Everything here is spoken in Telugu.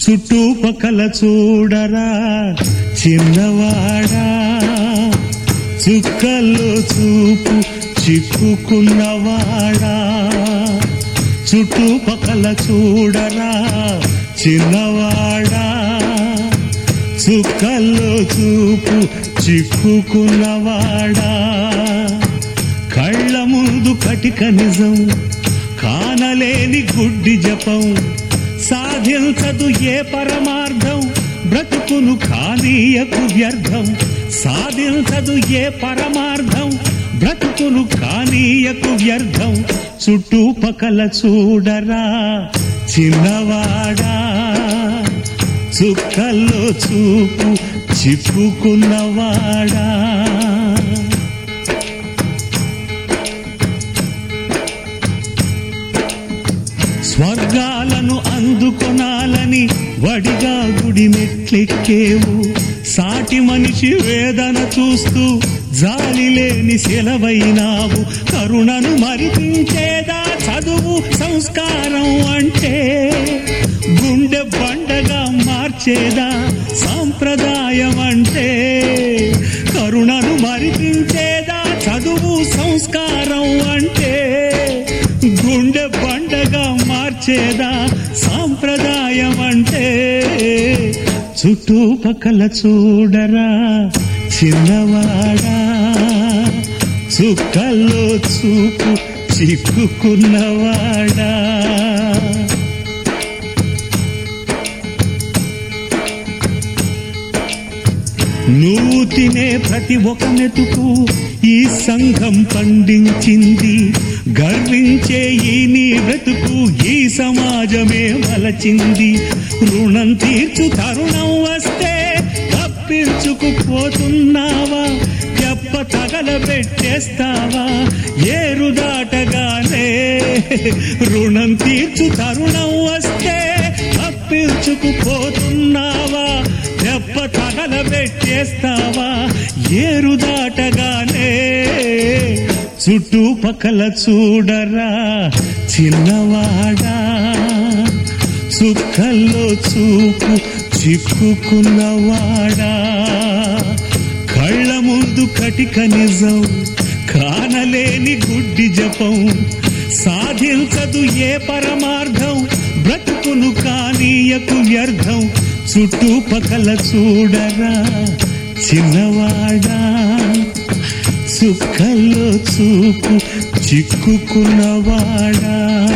చుట్టుపక్కల చూడరా చిన్నవాడా చుక్కల్లో చూపు చిక్కుకున్నవాడా చుట్టుపక్కల చూడరా చిన్నవాడా చుక్కల్లో చూపు చిక్కుకున్నవాడా కళ్ళ ముందు కటిక నిజం కానలేని గుడ్డి జపం సాధించదు ఏ పరమార్థం బ్రతుకును కానీయకు వ్యర్థం సాధించదు ఏ పరమార్థం బ్రతుకును కానీయకు వ్యర్థం చుట్టుపక్కల చూడరా చిన్నవాడా చుక్కల్లో చూపు చిక్కుకున్నవాడా స్వర్గాలను అందుకొనాలని వడిగా గుడి మెట్లెక్కేవు సాటి మనిషి వేదన చూస్తూ జాలి లేని సెలవైనావు కరుణను మరిపించేదా చదువు సంస్కారం అంటే గుండె బండగా మార్చేదా సాంప్రదాయం అంటే కరుణను మరిపించేదా చదువు సంస్కారం అంటే గుండె బండగా మార్చేదా సాంప్రదాయం అంటే చుట్టుపక్కల చూడరా చిన్నవాడా చుక్కల్లో చూపు చిక్కుకున్నవాడా నువ్వు తినే ప్రతి ఒక్క మెతుకు ఈ సంఘం పండించింది గర్వించే ఈ నీ బ్రతుకు ఈ సమాజమే మలచింది రుణం తీర్చు తరుణం వస్తే తప్పించుకుపోతున్నావా చెప్ప తగలబెట్టేస్తావా ఏరు దాటగానే రుణం తీర్చు తరుణం వస్తే తప్పించుకుపోతున్నావా దెబ్బ తగలబెట్టేస్తావా ఏరు దాటగానే చుట్టుపక్కల చూడరా చిన్నవాడా చుక్కల్లో చూపు చిక్కుకున్నవాడా కళ్ళ ముందు కటిక నిజం కానలేని గుడ్డి జపం సాధించదు ఏ పరమార్థం బ్రతుకును కానీయకు వ్యర్థం చుట్టుపక్కల చూడరా చిన్నవాడా చుక్కల్లో చూపు చిక్కుకున్నవాడా